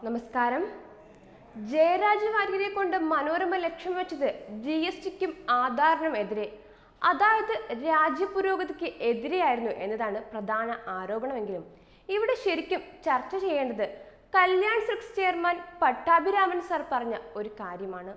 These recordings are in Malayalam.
നമസ്കാരം ജയരാജ് വാര്യരെ കൊണ്ട് മനോരമ ലക്ഷ്യം വെച്ചത് ജി എസ് ടിക്കും ആധാറിനും എതിരെ അതായത് രാജ്യപുരോഗതിക്ക് എതിരെയായിരുന്നു എന്നതാണ് പ്രധാന ആരോപണമെങ്കിലും ഇവിടെ ശരിക്കും ചർച്ച ചെയ്യേണ്ടത് Kalyan silks chairman Pattabhiraman sir പറഞ്ഞ ഒരു കാര്യമാണ്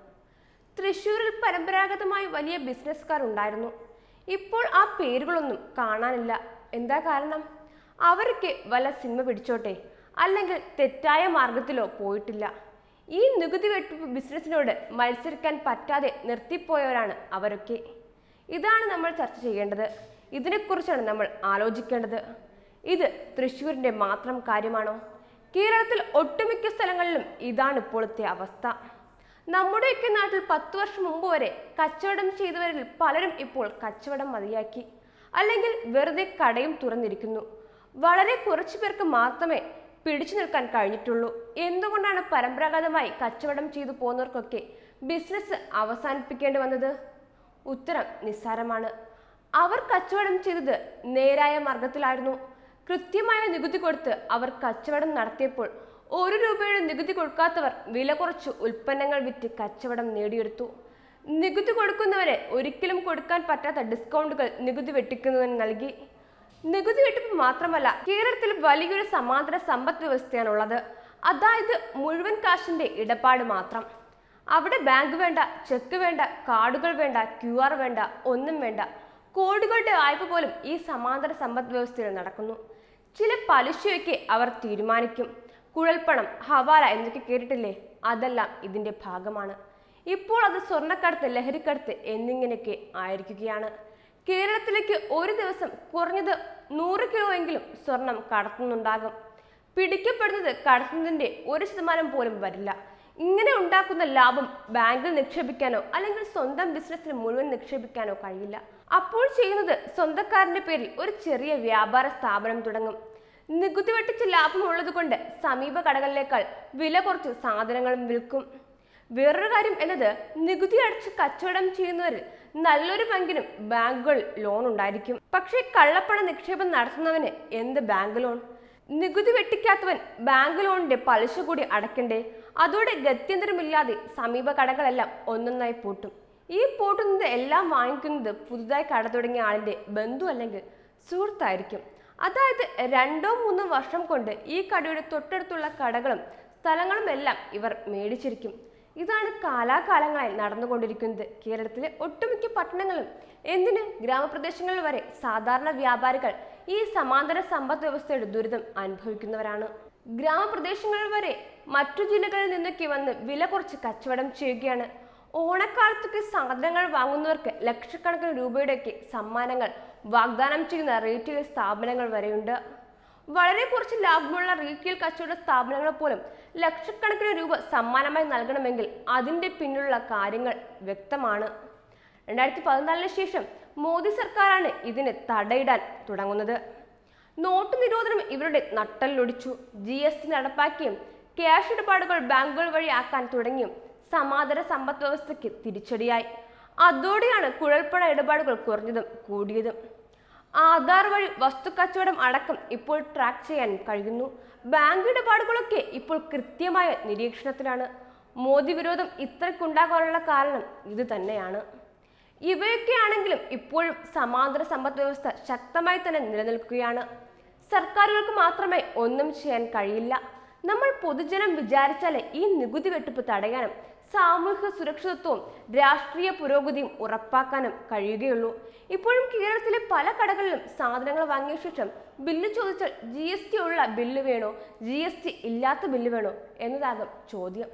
തൃശൂരിൽ പരമ്പരാഗതമായി വലിയ ബിസിനസ്സുകാർ ഉണ്ടായിരുന്നു ഇപ്പോൾ ആ പേരുകളൊന്നും കാണാനില്ല എന്താ കാരണം അവർക്ക് വല്ല സിനിമ പിടിച്ചോട്ടെ അല്ലെങ്കിൽ തെറ്റായ മാർഗത്തിലോ പോയിട്ടില്ല ഈ നികുതി വെട്ടിപ്പ് ബിസിനസ്സിനോട് മത്സരിക്കാൻ പറ്റാതെ നിർത്തിപ്പോയവരാണ് അവരൊക്കെ ഇതാണ് നമ്മൾ ചർച്ച ചെയ്യേണ്ടത് ഇതിനെക്കുറിച്ചാണ് നമ്മൾ ആലോചിക്കേണ്ടത് ഇത് തൃശ്ശൂരിന്റെ മാത്രം കാര്യമാണോ കേരളത്തിൽ ഒട്ടുമിക്ക സ്ഥലങ്ങളിലും ഇതാണ് ഇപ്പോഴത്തെ അവസ്ഥ നമ്മുടെയൊക്കെ നാട്ടിൽ പത്ത് വർഷം മുമ്പ് വരെ കച്ചവടം ചെയ്തവരിൽ പലരും ഇപ്പോൾ കച്ചവടം മതിയാക്കി അല്ലെങ്കിൽ വെറുതെ കടയും തുറന്നിരിക്കുന്നു വളരെ കുറച്ചു പേർക്ക് മാത്രമേ പിടിച്ചു നിൽക്കാൻ കഴിഞ്ഞിട്ടുള്ളൂ എന്തുകൊണ്ടാണ് പരമ്പരാഗതമായി കച്ചവടം ചെയ്തു പോകുന്നവർക്കൊക്കെ ബിസിനസ് അവസാനിപ്പിക്കേണ്ടി വന്നത് ഉത്തരം നിസ്സാരമാണ് അവർ കച്ചവടം ചെയ്തത് നേരായ മാർഗത്തിലായിരുന്നു കൃത്യമായ നികുതി കൊടുത്ത് അവർ കച്ചവടം നടത്തിയപ്പോൾ ഒരു രൂപയുടെ നികുതി കൊടുക്കാത്തവർ വില കുറച്ച് ഉൽപ്പന്നങ്ങൾ വിറ്റ് കച്ചവടം നേടിയെടുത്തു നികുതി കൊടുക്കുന്നവരെ ഒരിക്കലും കൊടുക്കാൻ പറ്റാത്ത ഡിസ്കൗണ്ടുകൾ നികുതി വെട്ടിക്കുന്നതിന് നൽകി നികുതി വെട്ടിപ്പ് മാത്രമല്ല കേരളത്തിൽ വലിയൊരു സമാന്തര സമ്പദ് വ്യവസ്ഥയാണുള്ളത് അതായത് മുഴുവൻ കാശിന്റെ ഇടപാട് മാത്രം അവിടെ ബാങ്ക് വേണ്ട ചെക്ക് വേണ്ട കാർഡുകൾ വേണ്ട ക്യു ആർ വേണ്ട ഒന്നും വേണ്ട കോടികളുടെ വായ്പ പോലും ഈ സമാന്തര സമ്പദ് വ്യവസ്ഥയിൽ നടക്കുന്നു ചില പലിശയൊക്കെ അവർ തീരുമാനിക്കും കുഴൽപ്പണം ഹവാല എന്നൊക്കെ കേട്ടിട്ടില്ലേ അതെല്ലാം ഇതിന്റെ ഭാഗമാണ് ഇപ്പോൾ അത് സ്വർണ്ണക്കടത്ത് ലഹരിക്കടത്ത് എന്നിങ്ങനെയൊക്കെ ആയിരിക്കുകയാണ് കേരളത്തിലേക്ക് ഒരു ദിവസം കുറഞ്ഞത് നൂറ് കിലോ എങ്കിലും സ്വർണം കടത്തുന്നുണ്ടാകും പിടിക്കപ്പെടുന്നത് കടത്തുന്നതിന്റെ ഒരു ശതമാനം പോലും വരില്ല ഇങ്ങനെ ഉണ്ടാക്കുന്ന ലാഭം ബാങ്കിൽ നിക്ഷേപിക്കാനോ അല്ലെങ്കിൽ സ്വന്തം ബിസിനസ്സിൽ മുഴുവൻ നിക്ഷേപിക്കാനോ കഴിയില്ല അപ്പോൾ ചെയ്യുന്നത് സ്വന്തക്കാരന്റെ പേരിൽ ഒരു ചെറിയ വ്യാപാര സ്ഥാപനം തുടങ്ങും നികുതി വെട്ടിച്ച് ലാഭമുള്ളത് കൊണ്ട് സമീപ കടകളിലേക്കാൾ വില കുറച്ച് സാധനങ്ങളും വിൽക്കും വേറൊരു കാര്യം എന്നത് നികുതി അടച്ച് കച്ചവടം ചെയ്യുന്നവരിൽ നല്ലൊരു പങ്കിനും ബാങ്കുകൾ ലോൺ ഉണ്ടായിരിക്കും പക്ഷേ കള്ളപ്പണ നിക്ഷേപം നടത്തുന്നവന് എന്ത് ബാങ്ക് ലോൺ നികുതി വെട്ടിക്കാത്തവൻ ബാങ്ക് ലോണിന്റെ പലിശ കൂടി അടയ്ക്കണ്ടേ അതോടെ ഗത്യന്തരമില്ലാതെ സമീപ കടകളെല്ലാം ഒന്നൊന്നായി പൂട്ടും ഈ പൂട്ടുന്നത് എല്ലാം വാങ്ങിക്കുന്നത് പുതുതായി കട തുടങ്ങിയ ആളിന്റെ ബന്ധു അല്ലെങ്കിൽ സുഹൃത്തായിരിക്കും അതായത് രണ്ടോ മൂന്നോ വർഷം കൊണ്ട് ഈ കടയുടെ തൊട്ടടുത്തുള്ള കടകളും സ്ഥലങ്ങളും എല്ലാം ഇവർ മേടിച്ചിരിക്കും ഇതാണ് കാലാകാലങ്ങളായി നടന്നുകൊണ്ടിരിക്കുന്നത് കേരളത്തിലെ ഒട്ടുമിക്ക പട്ടണങ്ങളും എന്തിന് ഗ്രാമപ്രദേശങ്ങളിൽ വരെ സാധാരണ വ്യാപാരികൾ ഈ സമാന്തര സമ്പദ് വ്യവസ്ഥയുടെ ദുരിതം അനുഭവിക്കുന്നവരാണ് ഗ്രാമപ്രദേശങ്ങളിൽ വരെ മറ്റു ജില്ലകളിൽ നിന്നൊക്കെ വന്ന് വില കുറച്ച് കച്ചവടം ചെയ്യുകയാണ് ഓണക്കാലത്തൊക്കെ സാധനങ്ങൾ വാങ്ങുന്നവർക്ക് ലക്ഷക്കണക്കിന് രൂപയുടെയൊക്കെ സമ്മാനങ്ങൾ വാഗ്ദാനം ചെയ്യുന്ന റീറ്റെയിൽ സ്ഥാപനങ്ങൾ വരെയുണ്ട് വളരെ കുറച്ച് ലാഭമുള്ള റീറ്റെയിൽ കച്ചവട സ്ഥാപനങ്ങൾ പോലും ലക്ഷക്കണക്കിന് രൂപ സമ്മാനമായി നൽകണമെങ്കിൽ അതിന്റെ പിന്നിലുള്ള കാര്യങ്ങൾ വ്യക്തമാണ് രണ്ടായിരത്തി പതിനാലിന് ശേഷം മോദി സർക്കാരാണ് ഇതിന് തടയിടാൻ തുടങ്ങുന്നത് നോട്ട് നിരോധനം ഇവരുടെ നട്ടലിലൊടിച്ചു ജി എസ് ടി നടപ്പാക്കിയും ക്യാഷ് ഇടപാടുകൾ ബാങ്കുകൾ വഴി ആക്കാൻ തുടങ്ങിയും സമാന്തര സമ്പദ് വ്യവസ്ഥയ്ക്ക് തിരിച്ചടിയായി അതോടെയാണ് കുഴൽപ്പണ ഇടപാടുകൾ കുറഞ്ഞതും കൂടിയതും ആധാർ വഴി വസ്തു കച്ചവടം അടക്കം ഇപ്പോൾ ട്രാക്ക് ചെയ്യാൻ കഴിയുന്നു ബാങ്ക് ഇടപാടുകളൊക്കെ ഇപ്പോൾ കൃത്യമായ നിരീക്ഷണത്തിലാണ് മോദി വിരോധം ഇത്രയ്ക്കുണ്ടാകാനുള്ള കാരണം ഇത് തന്നെയാണ് ഇവയൊക്കെ ആണെങ്കിലും ഇപ്പോഴും സമാന്തര സമ്പദ് വ്യവസ്ഥ ശക്തമായി തന്നെ നിലനിൽക്കുകയാണ് സർക്കാരുകൾക്ക് മാത്രമേ ഒന്നും ചെയ്യാൻ കഴിയില്ല നമ്മൾ പൊതുജനം വിചാരിച്ചാലേ ഈ നികുതി വെട്ടിപ്പ് തടയാനും സാമൂഹിക സുരക്ഷിതത്വവും രാഷ്ട്രീയ പുരോഗതിയും ഉറപ്പാക്കാനും കഴിയുകയുള്ളൂ ഇപ്പോഴും കേരളത്തിലെ പല കടകളിലും സാധനങ്ങൾ വാങ്ങിയ ശേഷം ബില്ല് ചോദിച്ചാൽ ജി എസ് ടി ഉള്ള ബില്ല് വേണോ ജി എസ് ടി ഇല്ലാത്ത ബില്ല് വേണോ എന്നതാകും ചോദ്യം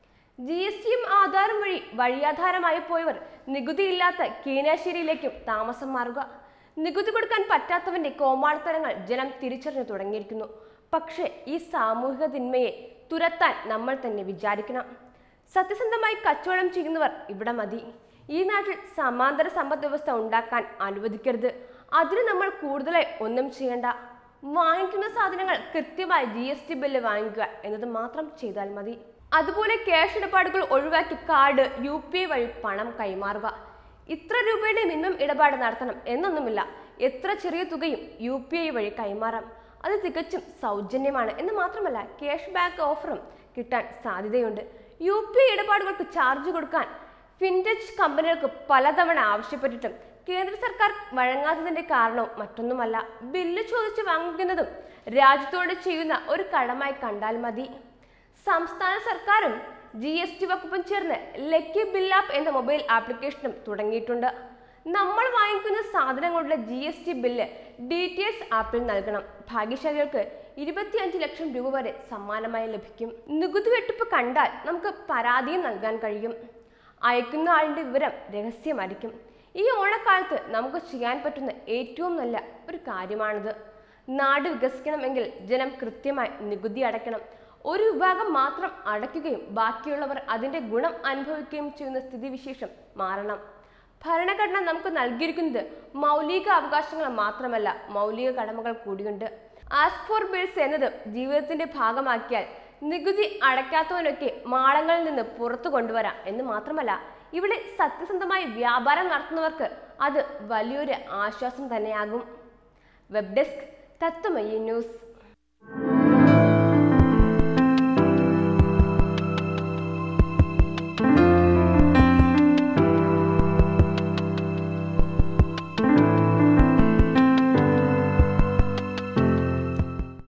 ജി എസ് ടിയും ആധാറും വഴി വഴിയാധാരമായി പോയവർ നികുതിയില്ലാത്ത കീനാശ്ശേരിയിലേക്കും താമസം മാറുക നികുതി കൊടുക്കാൻ പറ്റാത്തവന്റെ കോമാളിത്തരങ്ങൾ ജനം തിരിച്ചറിഞ്ഞു തുടങ്ങിയിരിക്കുന്നു പക്ഷേ ഈ സാമൂഹിക തിന്മയെ തുരത്താൻ നമ്മൾ തന്നെ വിചാരിക്കണം സത്യസന്ധമായി കച്ചവടം ചെയ്യുന്നവർ ഇവിടെ മതി ഈ നാട്ടിൽ സമാന്തര സമ്പദ് വ്യവസ്ഥ ഉണ്ടാക്കാൻ അനുവദിക്കരുത് അതിന് നമ്മൾ കൂടുതലായി ഒന്നും ചെയ്യണ്ട വാങ്ങിക്കുന്ന സാധനങ്ങൾ കൃത്യമായി ജി എസ് ടി ബില്ല് വാങ്ങിക്കുക എന്നത് മാത്രം ചെയ്താൽ മതി അതുപോലെ ക്യാഷ് ഇടപാടുകൾ ഒഴിവാക്കി കാർഡ് യു പി ഐ വഴി പണം കൈമാറുക ഇത്ര രൂപയുടെ മിനിമം ഇടപാട് നടത്തണം എന്നൊന്നുമില്ല എത്ര ചെറിയ തുകയും യു പി ഐ വഴി കൈമാറാം അത് തികച്ചും സൗജന്യമാണ് എന്ന് മാത്രമല്ല ക്യാഷ് ബാക്ക് ഓഫറും കിട്ടാൻ സാധ്യതയുണ്ട് യു പി ഇടപാടുകൾക്ക് ചാർജ് കൊടുക്കാൻ ഫിൻടെച്ച് കമ്പനികൾക്ക് പലതവണ ആവശ്യപ്പെട്ടിട്ടും കേന്ദ്ര സർക്കാർ വഴങ്ങാത്തതിന്റെ കാരണവും മറ്റൊന്നുമല്ല ബില്ല് ചോദിച്ച് വാങ്ങിക്കുന്നതും രാജ്യത്തോട് ചെയ്യുന്ന ഒരു കടമായി കണ്ടാൽ മതി സംസ്ഥാന സർക്കാരും ജി എസ് ടി വകുപ്പും ചേർന്ന് ലക്കി ബില്ലാപ്പ് എന്ന മൊബൈൽ ആപ്ലിക്കേഷനും തുടങ്ങിയിട്ടുണ്ട് നമ്മൾ വാങ്ങിക്കുന്ന സാധനങ്ങളുടെ G S T bill D T S ആപ്പിൽ നൽകണം ഭാഗ്യശാലികൾക്ക് ഇരുപത്തിയഞ്ച് ലക്ഷം രൂപ വരെ സമ്മാനമായി ലഭിക്കും നികുതി വെട്ടിപ്പ് കണ്ടാൽ നമുക്ക് പരാതിയും നൽകാൻ കഴിയും അയക്കുന്ന ആളിന്റെ വിവരം രഹസ്യമായിരിക്കും ഈ ഓണക്കാലത്ത് നമുക്ക് ചെയ്യാൻ പറ്റുന്ന ഏറ്റവും നല്ല ഒരു കാര്യമാണിത് നാട് വികസിക്കണമെങ്കിൽ ജനം കൃത്യമായി നികുതി അടയ്ക്കണം ഒരു വിഭാഗം മാത്രം അടയ്ക്കുകയും ബാക്കിയുള്ളവർ അതിന്റെ ഗുണം അനുഭവിക്കുകയും ചെയ്യുന്ന സ്ഥിതിവിശേഷം മാറണം ഭരണഘടന നമുക്ക് നൽകിയിരിക്കുന്നത് മൗലിക അവകാശങ്ങൾ മാത്രമല്ല മൗലിക കടമകൾ കൂടിയുണ്ട് ആസ്ക് ഫോർ ബിൽസ് എന്നത് ജീവിതത്തിന്റെ ഭാഗമാക്കിയാൽ നികുതി അടയ്ക്കാത്തവനൊക്കെ മാളങ്ങളിൽ നിന്ന് പുറത്തു കൊണ്ടുവരാം എന്ന് മാത്രമല്ല ഇവിടെ സത്യസന്ധമായി വ്യാപാരം നടത്തുന്നവർക്ക് അത് വലിയൊരു ആശ്വാസം തന്നെയാകും വെബ് ഡെസ്ക് തത്വമയി ന്യൂസ്